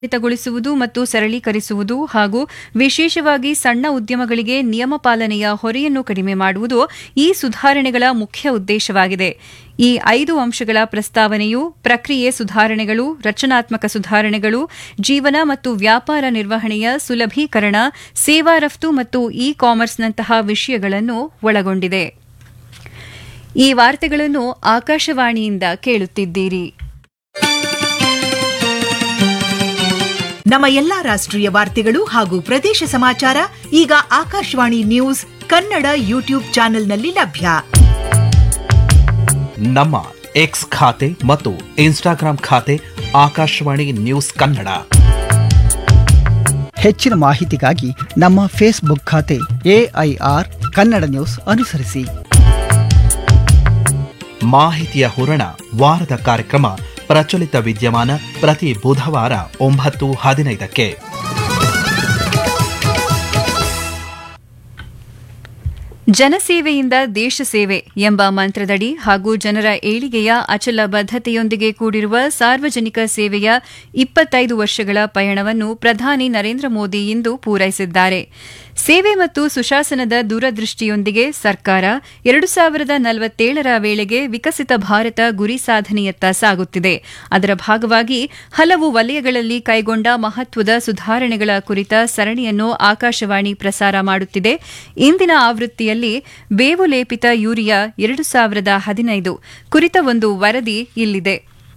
ತ್ವರಿತಗೊಳಿಸುವುದು ಮತ್ತು ಸರಳೀಕರಿಸುವುದು ಹಾಗೂ ವಿಶೇಷವಾಗಿ ಸಣ್ಣ ಉದ್ಯಮಗಳಿಗೆ ನಿಯಮ ಪಾಲನೆಯ ಹೊರೆಯನ್ನು ಕಡಿಮೆ ಮಾಡುವುದು ಈ ಸುಧಾರಣೆಗಳ ಮುಖ್ಯ ಉದ್ದೇಶವಾಗಿದೆ ಈ ಐದು ಅಂಶಗಳ ಪ್ರಸ್ತಾವನೆಯು ಪ್ರಕ್ರಿಯೆ ಸುಧಾರಣೆಗಳು ರಚನಾತ್ಮಕ ಸುಧಾರಣೆಗಳು ಜೀವನ ಮತ್ತು ವ್ಯಾಪಾರ ನಿರ್ವಹಣೆಯ ಸುಲಭೀಕರಣ ಸೇವಾ ರಫ್ತು ಮತ್ತು ಇ ಕಾಮರ್ಸ್ನಂತಹ ವಿಷಯಗಳನ್ನು ಒಳಗೊಂಡಿದೆ ಈ ವಾರ್ತೆಗಳನ್ನು ಆಕಾಶವಾಣಿಯಿಂದ ಕೇಳುತ್ತಿದ್ದೀರಿ ನಮ್ಮ ಎಲ್ಲಾ ರಾಷ್ಟ್ರೀಯ ವಾರ್ತೆಗಳು ಹಾಗೂ ಪ್ರದೇಶ ಸಮಾಚಾರ ಈಗ ಆಕಾಶವಾಣಿ ನ್ಯೂಸ್ ಕನ್ನಡ ಯೂಟ್ಯೂಬ್ ಚಾನೆಲ್ನಲ್ಲಿ ಲಭ್ಯ ನಮ್ಮ ಎಕ್ಸ್ ಖಾತೆ ಮತ್ತು ಇನ್ಸ್ಟಾಗ್ರಾಂ ಖಾತೆ ಆಕಾಶವಾಣಿ ನ್ಯೂಸ್ ಕನ್ನಡ ಹೆಚ್ಚಿನ ಮಾಹಿತಿಗಾಗಿ ನಮ್ಮ ಫೇಸ್ಬುಕ್ ಖಾತೆ ಎಐಆರ್ ಕನ್ನಡ ನ್ಯೂಸ್ ಅನುಸರಿಸಿ ಮಾಹಿತಿಯ ಹೂರಣ ವಾರದ ಕಾರ್ಯಕ್ರಮ ಪ್ರಚಲಿತ ವಿದ್ಯಮಾನ ಪ್ರತಿ ಬುಧವಾರ ಒಂಬತ್ತು ಹದಿನೈದಕ್ಕೆ ಜನಸೇವೆಯಿಂದ ದೇಶ ಸೇವೆ ಎಂಬ ಮಂತ್ರದಡಿ ಹಾಗೂ ಜನರ ಏಳಿಗೆಯ ಅಚಲ ಬದ್ಧತೆಯೊಂದಿಗೆ ಕೂಡಿರುವ ಸಾರ್ವಜನಿಕ ಸೇವೆಯ ಇಪ್ಪತ್ತೈದು ವರ್ಷಗಳ ಪಯಣವನ್ನು ಪ್ರಧಾನಿ ನರೇಂದ್ರ ಮೋದಿ ಇಂದು ಪೂರೈಸಿದ್ದಾರೆ ಸೇವೆ ಮತ್ತು ಸುಶಾಸನದ ದೂರದೃಷ್ಟಿಯೊಂದಿಗೆ ಸರ್ಕಾರ ಎರಡು ಸಾವಿರದ ನಲವತ್ತೇಳರ ವೇಳೆಗೆ ವಿಕಸಿತ ಭಾರತ ಗುರಿ ಸಾಧನೆಯತ್ತ ಸಾಗುತ್ತಿದೆ ಅದರ ಭಾಗವಾಗಿ ಹಲವು ವಲಯಗಳಲ್ಲಿ ಕೈಗೊಂಡ ಮಹತ್ವದ ಸುಧಾರಣೆಗಳ ಕುರಿತ ಸರಣಿಯನ್ನು ಆಕಾಶವಾಣಿ ಪ್ರಸಾರ ಮಾಡುತ್ತಿದೆ ಇಂದಿನ ಆವೃತ್ತಿಯಲ್ಲಿ ಬೇವು ಲೇಪಿತ ಯೂರಿಯಾ ಎರಡು ಸಾವಿರದ ಹದಿನೈದು ಕುರಿತ ಒಂದು ವರದಿ ಇಲ್ಲಿದೆ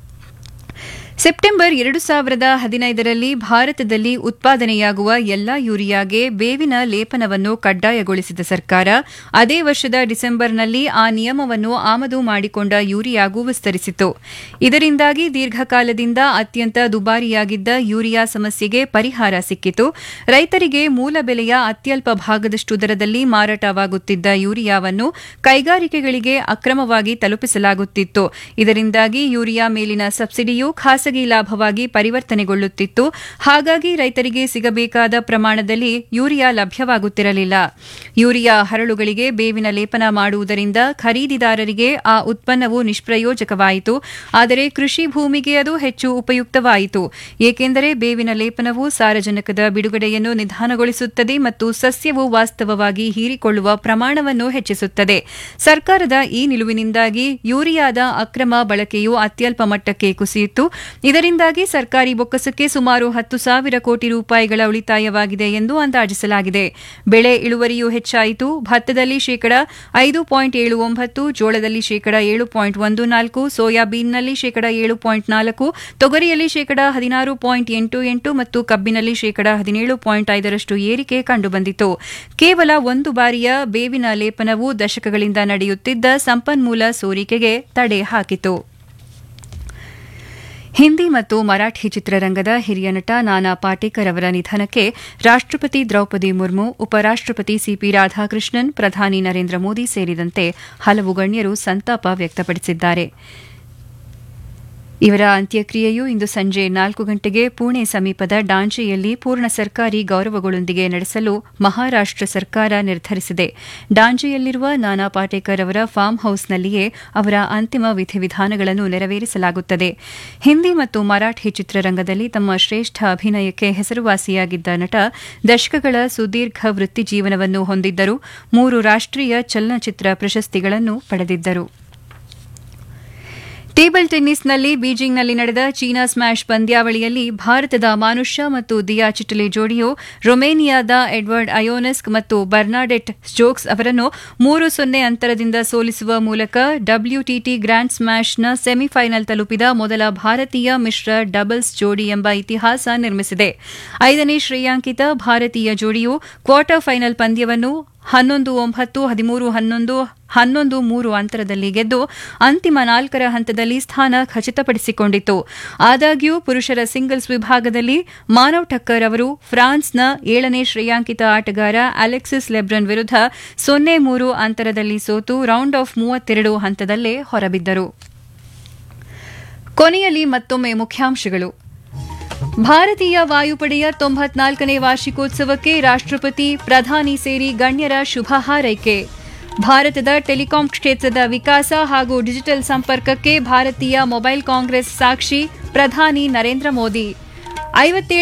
ಸೆಪ್ಟೆಂಬರ್ ಎರಡು ಸಾವಿರದ ಹದಿನೈದರಲ್ಲಿ ಭಾರತದಲ್ಲಿ ಉತ್ಪಾದನೆಯಾಗುವ ಎಲ್ಲಾ ಯೂರಿಯಾಗೆ ಬೇವಿನ ಲೇಪನವನ್ನು ಕಡ್ಡಾಯಗೊಳಿಸಿದ ಸರ್ಕಾರ ಅದೇ ವರ್ಷದ ಡಿಸೆಂಬರ್ನಲ್ಲಿ ಆ ನಿಯಮವನ್ನು ಆಮದು ಮಾಡಿಕೊಂಡ ಯೂರಿಯಾಗೂ ವಿಸ್ತರಿಸಿತು ಇದರಿಂದಾಗಿ ದೀರ್ಘಕಾಲದಿಂದ ಅತ್ಯಂತ ದುಬಾರಿಯಾಗಿದ್ದ ಯೂರಿಯಾ ಸಮಸ್ಯೆಗೆ ಪರಿಹಾರ ಸಿಕ್ಕಿತು ರೈತರಿಗೆ ಮೂಲ ಬೆಲೆಯ ಅತ್ಯಲ್ಪ ಭಾಗದಷ್ಟು ದರದಲ್ಲಿ ಮಾರಾಟವಾಗುತ್ತಿದ್ದ ಯೂರಿಯಾವನ್ನು ಕೈಗಾರಿಕೆಗಳಿಗೆ ಅಕ್ರಮವಾಗಿ ತಲುಪಿಸಲಾಗುತ್ತಿತ್ತು ಇದರಿಂದಾಗಿ ಯೂರಿಯಾ ಮೇಲಿನ ಸಬ್ಸಿಡಿಯು ಖಾಸಗಿ ಲಾಭವಾಗಿ ಪರಿವರ್ತನೆಗೊಳ್ಳುತ್ತಿತ್ತು ಹಾಗಾಗಿ ರೈತರಿಗೆ ಸಿಗಬೇಕಾದ ಪ್ರಮಾಣದಲ್ಲಿ ಯೂರಿಯಾ ಲಭ್ಯವಾಗುತ್ತಿರಲಿಲ್ಲ ಯೂರಿಯಾ ಹರಳುಗಳಿಗೆ ಬೇವಿನ ಲೇಪನ ಮಾಡುವುದರಿಂದ ಖರೀದಿದಾರರಿಗೆ ಆ ಉತ್ಪನ್ನವು ನಿಷ್ಪ್ರಯೋಜಕವಾಯಿತು ಆದರೆ ಕೃಷಿ ಭೂಮಿಗೆ ಅದು ಹೆಚ್ಚು ಉಪಯುಕ್ತವಾಯಿತು ಏಕೆಂದರೆ ಬೇವಿನ ಲೇಪನವು ಸಾರಜನಕದ ಬಿಡುಗಡೆಯನ್ನು ನಿಧಾನಗೊಳಿಸುತ್ತದೆ ಮತ್ತು ಸಸ್ಯವು ವಾಸ್ತವವಾಗಿ ಹೀರಿಕೊಳ್ಳುವ ಪ್ರಮಾಣವನ್ನು ಹೆಚ್ಚಿಸುತ್ತದೆ ಸರ್ಕಾರದ ಈ ನಿಲುವಿನಿಂದಾಗಿ ಯೂರಿಯಾದ ಅಕ್ರಮ ಬಳಕೆಯು ಅತ್ಯಲ್ಪ ಮಟ್ಟಕ್ಕೆ ಕುಸಿಯಿತು ಇದರಿಂದಾಗಿ ಸರ್ಕಾರಿ ಬೊಕ್ಕಸಕ್ಕೆ ಸುಮಾರು ಹತ್ತು ಸಾವಿರ ಕೋಟಿ ರೂಪಾಯಿಗಳ ಉಳಿತಾಯವಾಗಿದೆ ಎಂದು ಅಂದಾಜಿಸಲಾಗಿದೆ ಬೆಳೆ ಇಳುವರಿಯೂ ಹೆಚ್ಚಾಯಿತು ಭತ್ತದಲ್ಲಿ ಶೇಕಡ ಐದು ಪಾಯಿಂಟ್ ಏಳು ಒಂಬತ್ತು ಜೋಳದಲ್ಲಿ ಶೇಕಡ ಏಳು ಪಾಯಿಂಟ್ ಒಂದು ನಾಲ್ಕು ಸೋಯಾಬೀನ್ನಲ್ಲಿ ಶೇಕಡ ಏಳು ಪಾಯಿಂಟ್ ನಾಲ್ಕು ತೊಗರಿಯಲ್ಲಿ ಶೇಕಡ ಹದಿನಾರು ಪಾಯಿಂಟ್ ಎಂಟು ಎಂಟು ಮತ್ತು ಕಬ್ಬಿನಲ್ಲಿ ಶೇಕಡ ಹದಿನೇಳು ಪಾಯಿಂಟ್ ಐದರಷ್ಟು ಏರಿಕೆ ಕಂಡುಬಂದಿತು ಕೇವಲ ಒಂದು ಬಾರಿಯ ಬೇವಿನ ಲೇಪನವು ದಶಕಗಳಿಂದ ನಡೆಯುತ್ತಿದ್ದ ಸಂಪನ್ಮೂಲ ಸೋರಿಕೆಗೆ ತಡೆ ಹಾಕಿತು ಹಿಂದಿ ಮತ್ತು ಮರಾಠಿ ಚಿತ್ರರಂಗದ ಹಿರಿಯ ನಟ ನಾನಾ ಪಾಟೇಕರ್ ಅವರ ನಿಧನಕ್ಕೆ ರಾಷ್ಟಪತಿ ದ್ರೌಪದಿ ಮುರ್ಮು ಉಪರಾಷ್ಟಪತಿ ಸಿಪಿ ರಾಧಾಕೃಷ್ಣನ್ ಪ್ರಧಾನಿ ನರೇಂದ್ರ ಮೋದಿ ಸೇರಿದಂತೆ ಹಲವು ಗಣ್ಯರು ಸಂತಾಪ ವ್ಯಕ್ತಪಡಿಸಿದ್ದಾರೆ ಇವರ ಅಂತ್ಯಕ್ರಿಯೆಯು ಇಂದು ಸಂಜೆ ನಾಲ್ಕು ಗಂಟೆಗೆ ಪುಣೆ ಸಮೀಪದ ಡಾಂಜೆಯಲ್ಲಿ ಪೂರ್ಣ ಸರ್ಕಾರಿ ಗೌರವಗಳೊಂದಿಗೆ ನಡೆಸಲು ಮಹಾರಾಷ್ಟ ಸರ್ಕಾರ ನಿರ್ಧರಿಸಿದೆ ಡಾಂಜೆಯಲ್ಲಿರುವ ನಾನಾ ಪಾಟೇಕರ್ ಅವರ ಫಾರ್ಮ್ ಹೌಸ್ನಲ್ಲಿಯೇ ಅವರ ಅಂತಿಮ ವಿಧಿವಿಧಾನಗಳನ್ನು ನೆರವೇರಿಸಲಾಗುತ್ತದೆ ಹಿಂದಿ ಮತ್ತು ಮರಾಠಿ ಚಿತ್ರರಂಗದಲ್ಲಿ ತಮ್ಮ ಶ್ರೇಷ್ಠ ಅಭಿನಯಕ್ಕೆ ಹೆಸರುವಾಸಿಯಾಗಿದ್ದ ನಟ ದಶಕಗಳ ಸುದೀರ್ಘ ವೃತ್ತಿಜೀವನವನ್ನು ಹೊಂದಿದ್ದರು ಮೂರು ರಾಷ್ಟೀಯ ಚಲನಚಿತ್ರ ಪ್ರಶಸ್ತಿಗಳನ್ನು ಪಡೆದಿದ್ದರು ಟೇಬಲ್ ಟೆನ್ನಿಸ್ನಲ್ಲಿ ಬೀಜಿಂಗ್ನಲ್ಲಿ ನಡೆದ ಚೀನಾ ಸ್ಮ್ಯಾಶ್ ಪಂದ್ಯಾವಳಿಯಲ್ಲಿ ಭಾರತದ ಮಾನುಷ್ಯ ಮತ್ತು ದಿಯಾ ಚಿಟಲಿ ಜೋಡಿಯು ರೊಮೇನಿಯಾದ ಎಡ್ವರ್ಡ್ ಅಯೋನೆಸ್ಕ್ ಮತ್ತು ಬರ್ನಾಡೆಟ್ ಸ್ಟೋಕ್ಸ್ ಅವರನ್ನು ಮೂರು ಸೊನ್ನೆ ಅಂತರದಿಂದ ಸೋಲಿಸುವ ಮೂಲಕ ಡಬ್ಲ್ಯೂಟಿಟಿ ಗ್ರ್ಯಾಂಡ್ ಸ್ಮ್ಯಾಶ್ನ ಸೆಮಿಫೈನಲ್ ತಲುಪಿದ ಮೊದಲ ಭಾರತೀಯ ಮಿಶ್ರ ಡಬಲ್ಸ್ ಜೋಡಿ ಎಂಬ ಇತಿಹಾಸ ನಿರ್ಮಿಸಿದೆ ಐದನೇ ಶ್ರೇಯಾಂಕಿತ ಭಾರತೀಯ ಜೋಡಿಯು ಕ್ವಾರ್ಟರ್ ಫೈನಲ್ ಪಂದ್ಯವನ್ನು ಹನ್ನೊಂದು ಒಂಬತ್ತು ಹದಿಮೂರು ಹನ್ನೊಂದು ಹನ್ನೊಂದು ಮೂರು ಅಂತರದಲ್ಲಿ ಗೆದ್ದು ಅಂತಿಮ ನಾಲ್ಕರ ಹಂತದಲ್ಲಿ ಸ್ಥಾನ ಖಚಿತಪಡಿಸಿಕೊಂಡಿತು ಆದಾಗ್ಯೂ ಪುರುಷರ ಸಿಂಗಲ್ಸ್ ವಿಭಾಗದಲ್ಲಿ ಮಾನವ್ ಠಕ್ಕರ್ ಅವರು ಫ್ರಾನ್ಸ್ನ ಏಳನೇ ಶ್ರೇಯಾಂಕಿತ ಆಟಗಾರ ಅಲೆಕ್ಸಿಸ್ ಲೆಬ್ರನ್ ವಿರುದ್ಧ ಸೊನ್ನೆ ಮೂರು ಅಂತರದಲ್ಲಿ ಸೋತು ರೌಂಡ್ ಆಫ್ ಮೂವತ್ತೆರಡು ಹಂತದಲ್ಲೇ ಹೊರಬಿದ್ದರು ಕೊನೆಯಲ್ಲಿ ಮತ್ತೊಮ್ಮೆ ಮುಖ್ಯಾಂಶಗಳು ಭಾರತೀಯ ವಾಯುಪಡೆಯ ತೊಂಬತ್ನಾಲ್ಕನೇ ವಾರ್ಷಿಕೋತ್ಸವಕ್ಕೆ ರಾಷ್ಟ್ರಪತಿ ಪ್ರಧಾನಿ ಸೇರಿ ಗಣ್ಯರ ಶುಭ ಹಾರೈಕೆ ಭಾರತದ ಟೆಲಿಕಾಂ ಕ್ಷೇತ್ರದ ವಿಕಾಸ ಹಾಗೂ ಡಿಜಿಟಲ್ ಸಂಪರ್ಕಕ್ಕೆ ಭಾರತೀಯ ಮೊಬೈಲ್ ಕಾಂಗ್ರೆಸ್ ಸಾಕ್ಷಿ ಪ್ರಧಾನಿ ನರೇಂದ್ರ ಮೋದಿ ಐವತ್ತೇಳು